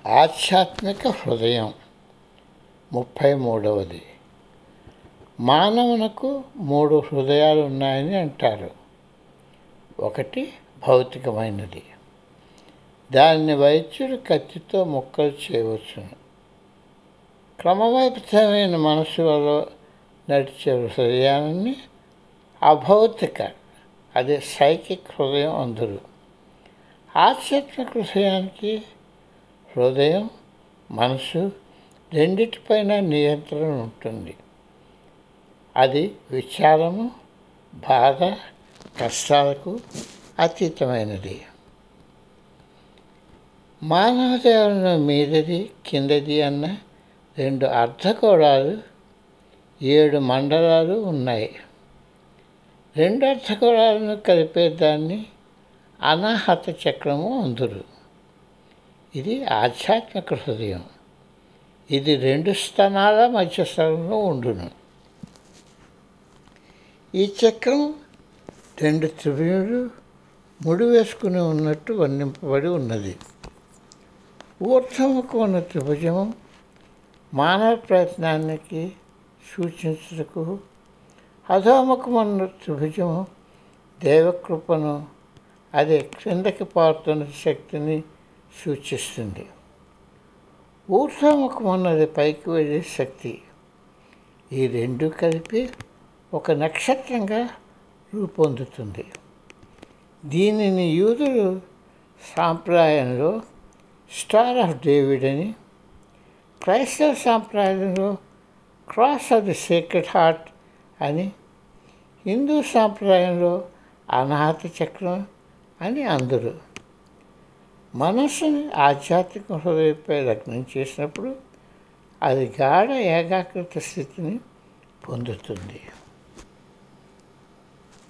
ఆధ్యాత్మిక హృదయం ముప్పై మూడవది మానవునకు మూడు హృదయాలు ఉన్నాయని అంటారు ఒకటి భౌతికమైనది దాన్ని వైద్యుడు కత్తితో ముక్కలు చేయవచ్చును క్రమబద్ధమైన మనసు వల్ల నడిచే హృదయాన్ని అభౌతిక అదే సైకిక్ హృదయం అందరు ఆధ్యాత్మిక హృదయానికి హృదయం మనసు రెండిటిపైన నియంత్రణ ఉంటుంది అది విచారము బాధ కష్టాలకు అతీతమైనది మానవదేవులను మీదది కిందది అన్న రెండు అర్ధగోళాలు ఏడు మండలాలు ఉన్నాయి రెండు అర్ధగోళాలను కలిపేదాన్ని అనాహత చక్రము అందురు ఇది ఆధ్యాత్మిక హృదయం ఇది రెండు స్థానాల మధ్య స్థలంలో ఉండును ఈ చక్రం రెండు త్రిభుజులు ముడి వేసుకుని ఉన్నట్టు వర్ణింపబడి ఉన్నది ఊర్ధముఖం ఉన్న త్రిభుజము మానవ ప్రయత్నానికి సూచించుటకు అధోముఖం ఉన్న త్రిభుజము దేవకృపను అదే క్రిందకి పారుతున్న శక్తిని సూచిస్తుంది ఊర్ధముఖం అన్నది పైకి వెళ్ళే శక్తి ఈ రెండు కలిపి ఒక నక్షత్రంగా రూపొందుతుంది దీనిని యూదులు సాంప్రదాయంలో స్టార్ ఆఫ్ డేవిడ్ అని క్రైస్తవ సాంప్రదాయంలో cross of the secret heart అని హిందూ సాంప్రదాయంలో అనాహత చక్రం అని అందరు మనస్సుని ఆధ్యాత్మిక హృదయపై లగ్నం చేసినప్పుడు అది గాఢ ఏకాగ్రత స్థితిని పొందుతుంది